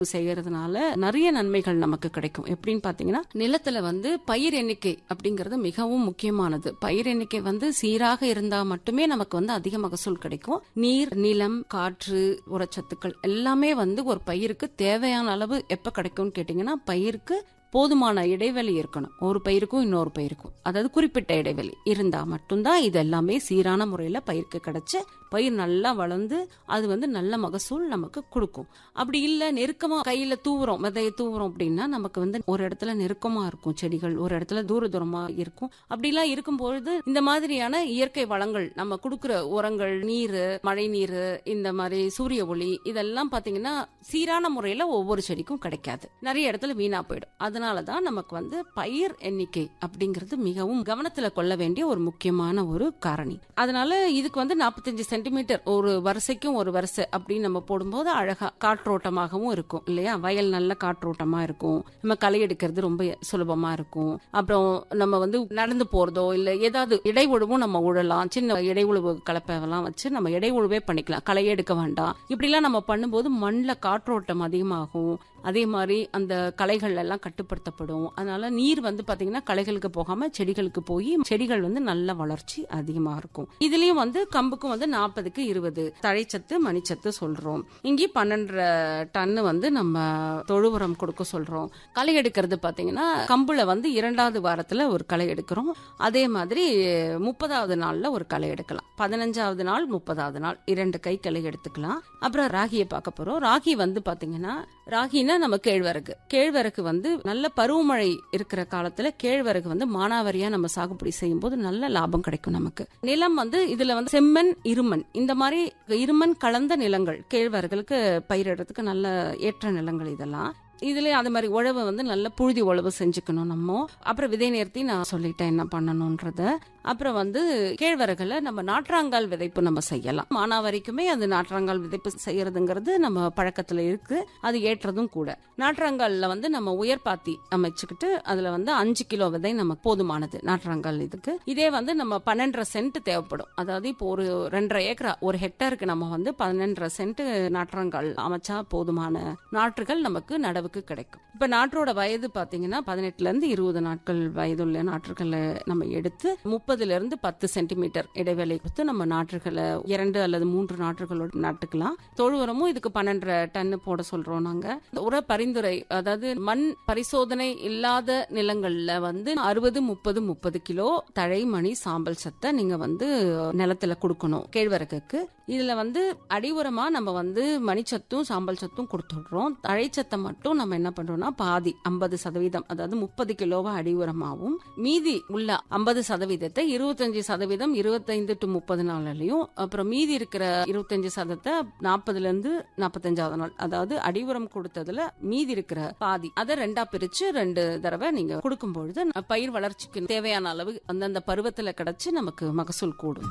செய்யறதுனால நிறைய நன்மைகள் நமக்கு கிடைக்கும் எப்படின்னு பாத்தீங்கன்னா நிலத்துல வந்து பயிர் எண்ணிக்கை அப்படிங்கிறது மிகவும் முக்கியமானது பயிர் எண்ணிக்கை வந்து சீராக இருந்தா மட்டுமே நமக்கு வந்து அதிக மகசூல் கிடைக்கும் நீர் நிலம் காற்று உரச்சத்துக்கள் எல்லாமே வந்து ஒரு பயிருக்கு தேவையான அளவு எப்ப கிடைக்கும்னு கேட்டீங்கன்னா பயிருக்கு போதுமான இடைவெளி இருக்கணும் ஒரு பயிருக்கும் இன்னொரு பயிருக்கும் அதாவது குறிப்பிட்ட இடைவெளி இருந்தா மட்டும்தான் இது எல்லாமே சீரான முறையில பயிருக்கு கிடைச்சு பயிர் நல்லா வளர்ந்து அது வந்து நல்ல மகசூல் நமக்கு கொடுக்கும் அப்படி இல்ல நெருக்கமா கையில தூவுறோம் விதைய தூவுறோம் அப்படின்னா நமக்கு வந்து ஒரு இடத்துல நெருக்கமா இருக்கும் செடிகள் ஒரு இடத்துல தூர தூரமா இருக்கும் அப்படிலாம் இருக்கும்பொழுது இந்த மாதிரியான இயற்கை வளங்கள் நம்ம கொடுக்குற உரங்கள் நீர் மழை நீர் இந்த மாதிரி சூரிய ஒளி இதெல்லாம் பாத்தீங்கன்னா சீரான முறையில ஒவ்வொரு செடிக்கும் கிடைக்காது நிறைய இடத்துல வீணா போயிடும் அதனாலதான் நமக்கு வந்து பயிர் எண்ணிக்கை அப்படிங்கிறது மிகவும் கவனத்துல கொள்ள வேண்டிய ஒரு முக்கியமான ஒரு காரணி அதனால இதுக்கு வந்து நாற்பத்தஞ்சு சென்டிமீட்டர் ஒரு வரிசைக்கும் ஒரு வரிசை அப்படின்னு நம்ம போடும்போது அழகா காற்றோட்டமாகவும் இருக்கும் இல்லையா வயல் நல்ல காற்றோட்டமா இருக்கும் நம்ம களை எடுக்கிறது ரொம்ப சுலபமா இருக்கும் அப்புறம் நம்ம வந்து நடந்து போறதோ இல்ல ஏதாவது இடை உழவும் நம்ம உழலாம் சின்ன இடை உழவு கலப்பெல்லாம் வச்சு நம்ம இடை உழவே பண்ணிக்கலாம் களை எடுக்க வேண்டாம் இப்படிலாம் நம்ம பண்ணும்போது மண்ணில் காற்றோட்டம் அதிகமாகும் அதே மாதிரி அந்த களைகள் எல்லாம் கட்டுப்படுத்தப்படும் அதனால நீர் வந்து பாத்தீங்கன்னா களைகளுக்கு போகாம செடிகளுக்கு போய் செடிகள் வந்து நல்ல வளர்ச்சி அதிகமா இருக்கும் இதுலயும் வந்து கம்புக்கும் வந்து நாற்பதுக்கு இருபது தழைச்சத்து மணிச்சத்து சொல்றோம் இங்கே பன்னெண்டரை டன்னு வந்து நம்ம தொழு உரம் கொடுக்க சொல்றோம் களை எடுக்கிறது பாத்தீங்கன்னா கம்புல வந்து இரண்டாவது வாரத்துல ஒரு களை எடுக்கிறோம் அதே மாதிரி முப்பதாவது நாள்ல ஒரு களை எடுக்கலாம் பதினஞ்சாவது நாள் முப்பதாவது நாள் இரண்டு கை களை எடுத்துக்கலாம் அப்புறம் ராகியை பார்க்க போறோம் ராகி வந்து பாத்தீங்கன்னா ராகினா நம்ம கேழ்வரகு கேழ்வரகு வந்து நல்ல பருவமழை இருக்கிற காலத்துல கேழ்வரகு வந்து மானாவாரியா நம்ம சாகுபடி செய்யும் போது நல்ல லாபம் கிடைக்கும் நமக்கு நிலம் வந்து இதுல வந்து செம்மண் இருமண் இந்த மாதிரி இருமண் கலந்த நிலங்கள் கேழ்வரகுகளுக்கு பயிரிடுறதுக்கு நல்ல ஏற்ற நிலங்கள் இதெல்லாம் இதுல அது மாதிரி உழவை வந்து நல்ல புழுதி உழவு செஞ்சுக்கணும் நம்ம அப்புறம் விதை நேர்த்தி நான் சொல்லிட்டேன் என்ன பண்ணணும்ன்றத அப்புறம் வந்து கேழ்வரகுல நம்ம நாற்றாங்கால் விதைப்பு நம்ம செய்யலாம் மானாவரிக்குமே அது நாற்றாங்கால் விதைப்பு செய்யறதுங்கிறது நம்ம பழக்கத்துல இருக்கு அது ஏற்றதும் கூட நாற்றாங்கால்ல வந்து நம்ம உயர்பாத்தி அமைச்சுக்கிட்டு அதுல வந்து அஞ்சு கிலோ விதை நமக்கு போதுமானது நாற்றாங்கால் இதுக்கு இதே வந்து நம்ம பன்னெண்டரை சென்ட் தேவைப்படும் அதாவது இப்போ ஒரு ரெண்டரை ஏக்கரா ஒரு ஹெக்டருக்கு நம்ம வந்து பன்னெண்டரை சென்ட் நாற்றாங்கால் அமைச்சா போதுமான நாற்றுகள் நமக்கு நடவுக்கு கிடைக்கும் இப்ப நாற்றோட வயது பாத்தீங்கன்னா பதினெட்டுல இருந்து இருபது நாட்கள் வயதுள்ள நாற்றுகளை நம்ம எடுத்து முப்பதுல இருந்து பத்து சென்டிமீட்டர் இடைவேளை கொடுத்து நம்ம நாற்றுகளை இரண்டு அல்லது மூன்று நாற்றுகளோடு நட்டுக்கலாம் தொழு உரமும் இதுக்கு பன்னெண்டரை டன்னு போட சொல்றோம் நாங்க உர பரிந்துரை அதாவது மண் பரிசோதனை இல்லாத நிலங்கள்ல வந்து அறுபது முப்பது முப்பது கிலோ தழை மணி சாம்பல் சத்தை நீங்க வந்து நிலத்துல கொடுக்கணும் கேழ்வரகுக்கு இதுல வந்து அடி உரமா நம்ம வந்து மணிச்சத்தும் சாம்பல் சத்தும் கொடுத்துடுறோம் தழைச்சத்தை மட்டும் நம்ம என்ன பண்றோம்னா பாதி ஐம்பது சதவீதம் அதாவது முப்பது கிலோவா அடி உரமாவும் மீதி உள்ள ஐம்பது சதவீதத்தை இருபத்தஞ்சு சதவீதம் இருபத்தைந்து டு முப்பது நாள்லயும் அப்புறம் மீதி இருக்கிற இருபத்தஞ்சு சதத்தை நாற்பதுல இருந்து நாற்பத்தஞ்சாவது நாள் அதாவது அடி உரம் கொடுத்ததுல மீதி இருக்கிற பாதி அதை ரெண்டா பிரிச்சு ரெண்டு தடவை நீங்க கொடுக்கும் பொழுது பயிர் வளர்ச்சிக்கு தேவையான அளவு அந்தந்த பருவத்துல கிடைச்சு நமக்கு மகசூல் கூடும்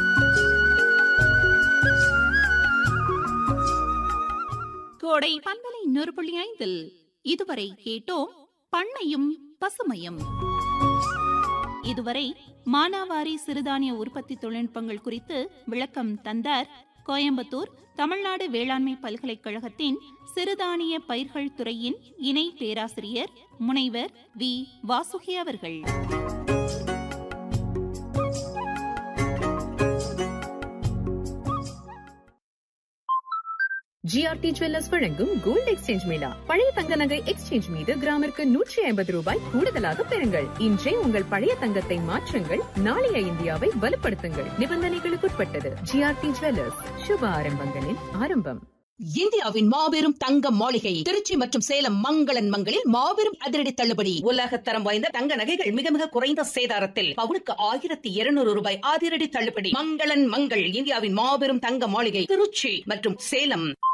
கோடை பண்பலை நூறு புள்ளி ஐந்தில் இதுவரை கேட்டோம் பண்ணையும் பசுமையும் இதுவரை மானாவாரி சிறுதானிய உற்பத்தி தொழில்நுட்பங்கள் குறித்து விளக்கம் தந்தார் கோயம்புத்தூர் தமிழ்நாடு வேளாண்மை பல்கலைக்கழகத்தின் சிறுதானிய பயிர்கள் துறையின் இணை பேராசிரியர் முனைவர் வி வாசுகி அவர்கள் ஜிஆர்டி ஜுவல்லர்ஸ் வழங்கும் கோல்டு எக்ஸ்சேஞ்ச் மேளா பழைய தங்க நகை எக்ஸ்சேஞ்ச் மீது கிராமிற்கு நூற்றி ஐம்பது ரூபாய் கூடுதலாக பெறுங்கள் இன்றே உங்கள் பழைய தங்கத்தை மாற்றுங்கள் நாளைய இந்தியாவை வலுப்படுத்துங்கள் நிபந்தனைகளுக்குட்பட்டது ஜிஆர்டி ஜுவல்லர்ஸ் சுப ஆரம்பங்களின் ஆரம்பம் இந்தியாவின் மாபெரும் தங்க மாளிகை திருச்சி மற்றும் சேலம் மங்களன் மங்களில் மாபெரும் அதிரடி தள்ளுபடி உலகத்தரம் வாய்ந்த தங்க நகைகள் மிக மிக குறைந்த சேதாரத்தில் பவுனுக்கு ஆயிரத்தி இருநூறு ரூபாய் அதிரடி தள்ளுபடி மங்களன் மங்கள் இந்தியாவின் மாபெரும் தங்க மாளிகை திருச்சி மற்றும் சேலம்